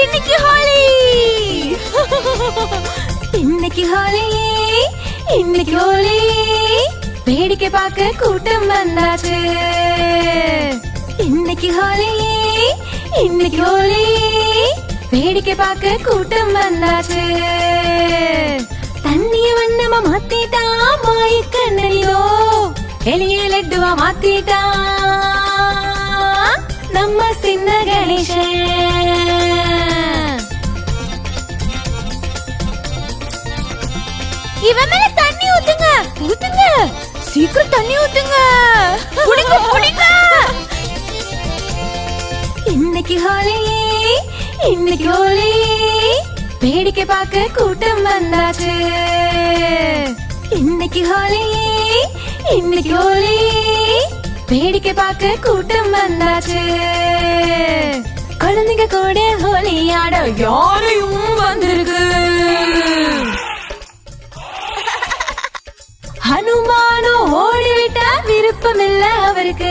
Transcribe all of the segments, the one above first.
இன்னைக்கு ஹோலி இன்னைக்கு ஹோலி இன்னைக்கு ஹோலி வேடிக்கை பார்க்க கூட்டம் வந்தாச்சு இன்னைக்கு ஹோலி இன்னைக்கு ஹோலி வேடிக்கை பார்க்க கூட்டம் வந்தாச்சு தண்ணிய வண்ணமா மாத்திட்டான் மாய கண்ணனிலோ எளிய லட்டுவா மாத்திட்டான் நம்ம சின்ன கணேசன் இவன் மேல தண்ணி ஊத்துங்க ஊத்துங்க சீக்கிரம் தண்ணி ஊத்துங்க குடிங்க குடிங்க இன்னைக்கு ஹோலி இன்னைக்கு ஹோலி வேடிக்கை பார்க்க கூட்டம் வந்தாச்சு இன்னைக்கு ஹோலி இன்னைக்கு ஹோலி வேடிக்கை பார்க்க கூட்டம் வந்தாச்சு குழந்தைங்க கூட ஹோலி ஆட யாரையும் வந்திருக்கு ஹனுமானோ ஓடிவிட்டா விருப்பம் இல்ல அவருக்கு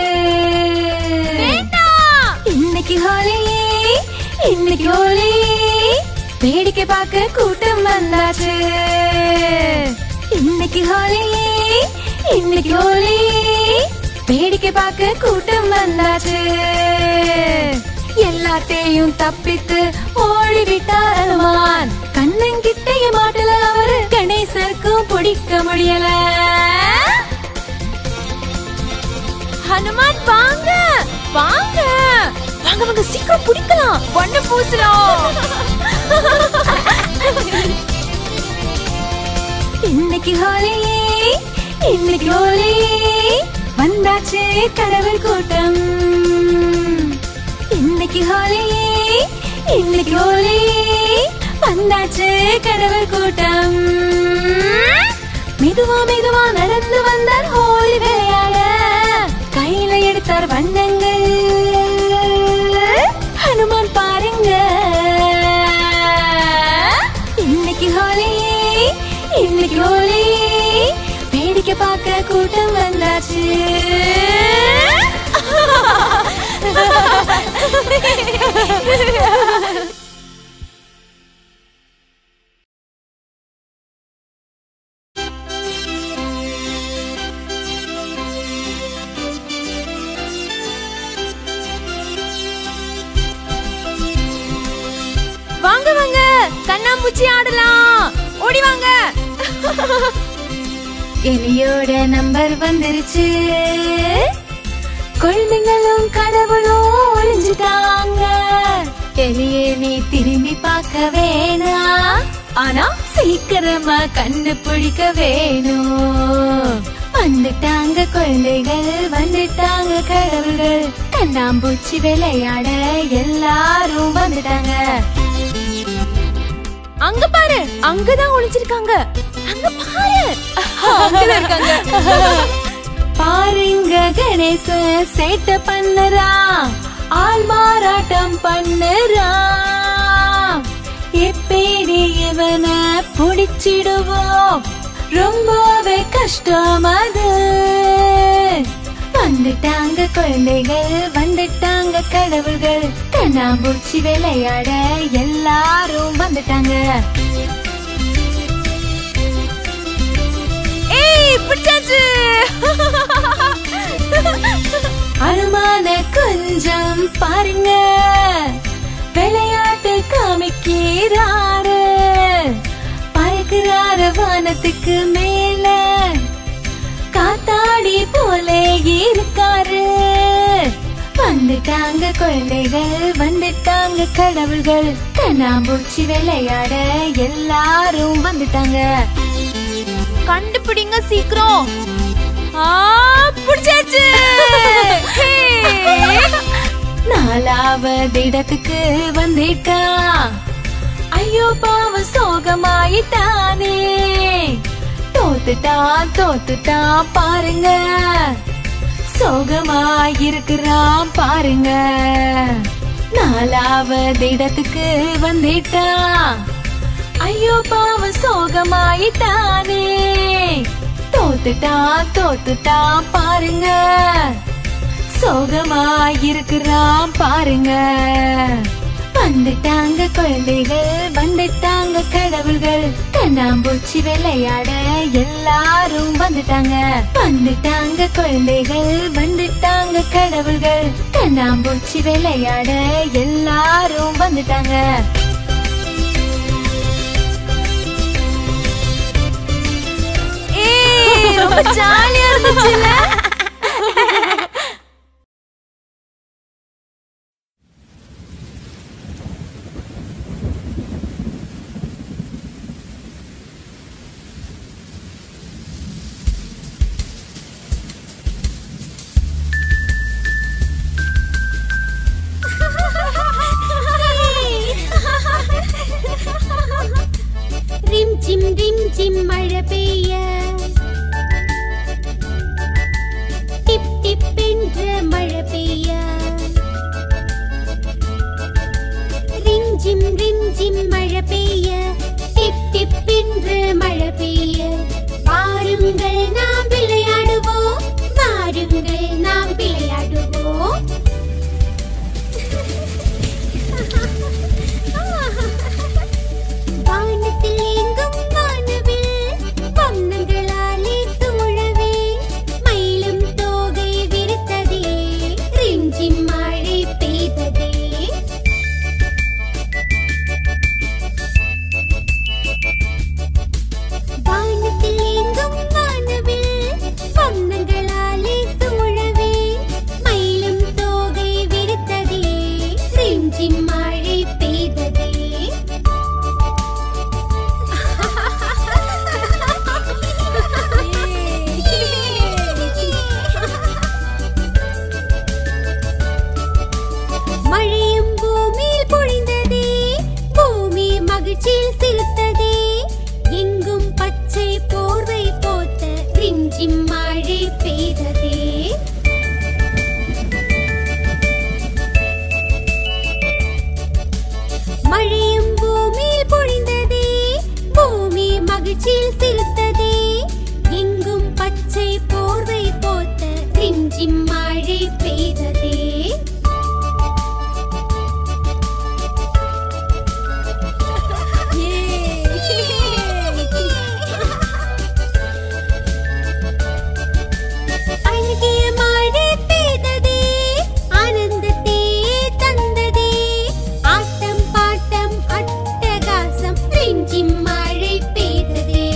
இன்னைக்கு ஹோலி இன்னைக்கு ஹோலி வேடிக்கை பார்க்க கூட்டம் வந்தாச்சு இன்னைக்கு ஹோலி இன்னைக்கு ஹோலி வேடிக்கை பார்க்க கூட்டம் வந்தாச்சு எல்லாத்தையும் தப்பித்து ஓடிவிட்டார் ஹனுமான் கண்ணங்கிட்டைய மாட்டல அவரு கணேசருக்கும் பிடிக்க முடியல ஹனுமான் வாங்க வாங்க வாங்க வாங்க சீக்கிரம் பிடிக்கலாம் வண்ண பூசலாம் இன்னைக்கு ஹோலி இன்னைக்கு ஹோலி வந்தாச்சு கடவுள் கூட்டம் இன்னைக்கு ஹோலி இன்னைக்கு ஹோலி வந்தாச்சு கடவுள் கூட்டம் மெதுவா மெதுவா நடந்து வந்தார் ஹோலி விளையாட கையில எடுத்தார் வண்ணங்கள் ஹனுமான் பாருங்க இன்னைக்கு ஹோலி இன்னைக்கு ஹோலி வேடிக்கை பார்க்க கூட்டம் வந்தாச்சு வாங்க வாங்க கண்ணாம்பூச்சி ஆடலாம் ஓடி வாங்க எலியோட நம்பர் வந்துருச்சு குழந்தைங்களும் கடவுளும் ஒளிஞ்சுட்டாங்க எலியே நீ திரும்பி பார்க்க வேணாம் ஆனா சீக்கிரமா கண்டுபிடிக்க வேணும் வந்துட்டாங்க குழந்தைகள் வந்துட்டாங்க கடவுள்கள் கண்ணாம்பூச்சி விளையாட எல்லாரும் வந்துட்டாங்க அங்க பாரு அங்கதான் ஒளிஞ்சிருக்காங்க அங்க பாரு அங்கதான் இருக்காங்க பாருங்க கணேச சேட்டை பண்ணுறா ஆள் மாறாட்டம் பண்ணுறா எப்படி இவனை பிடிச்சிடுவோம் ரொம்பவே கஷ்டம் அது வந்துட்டாங்க குழந்தைகள் வந்துட்டாங்க கடவுள்கள் கண்ணாம்பூச்சி விளையாட எல்லாரும் வந்துட்டாங்க ஏய் பிடிச்சாச்சு அனுமான கொஞ்சம் பாருங்க விளையாட்டு காமிக்கிறாரு பறக்கிறாரு வானத்துக்கு மேல காத்தாடி போல இருக்காரு வந்துட்டாங்க குழந்தைகள் வந்துட்டாங்க கடவுள்கள் கண்ணாம்பூச்சி விளையாட எல்லாரும் வந்துட்டாங்க கண்டுபிடிங்க சீக்கிரம் ஆ பிடிச்சாச்சு நாலாவது இடத்துக்கு வந்துட்டான் ஐயோ பாவ சோகமாயிட்டானே தோத்துட்டான் தோத்துட்டான் பாருங்க சோகமாயிருக்கிறான் பாருங்க நாலாவது இடத்துக்கு வந்துட்டான் ஐயோ பாவ சோகமாயிட்டானே தோத்துட்டான் தோத்துட்டான் பாருங்க சோகமாயிருக்கிறான் பாருங்க வந்துட்டாங்க குழந்தைகள் வந்துட்டாங்க கடவுள்கள் கண்ணாம்பூச்சி விளையாட எல்லாரும் வந்துட்டாங்க வந்துட்டாங்க குழந்தைகள் வந்துட்டாங்க கடவுள்கள் கண்ணாம்பூச்சி விளையாட எல்லாரும் வந்துட்டாங்க ஏய், ரொம்ப ஜாலியா இருந்துச்சுல்ல ரிம் சிம் ரிம் சிம் மழை பெய்ய டிப் டிப் என்ற மழை பெய்ய ரிம் ஜிம் ரிம் ஜிம் மழை பெய்ய டிப் டிப் என்ற மழை பெய்ய வாருங்கள் நாம் விளையாடுவோம் வாருங்கள் நாம் விளையாடுவோம் வானத்தில் எங்கும் வானவில் வண்ணங்களாலே சூழவே மயிலும் தோகை விரித்ததே ரிஞ்சிம் மழை பெய்ததே வானத்தில் எங்கும் வானவில் வண்ணங்களாலே சூழவே மயிலும் தோகை விரித்ததே ரிஞ்சிம் மழை பெய்ததே மழையும் பூமியில் பொழிந்ததே பூமி மகிழ்ச்சியில் சிரித்ததே எங்கும் பச்சை போர்வை போத்த ரிஞ்சிம் மழை பெய்ததே மழையும் பூமியில் பொழிந்ததே பூமி மகிழ்ச்சியில் சிரித்ததே எங்கும் பச்சை போர்வை போத்த ரிஞ்சிம் மழை பெய்ததே அழகிய மழை பெய்ததே ஆனந்தத்தே தந்ததே ஆட்டம் பாட்டம் அட்டகாசம் ரிஞ்சிம் மழை பெய்ததே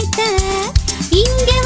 கேட்க இங்க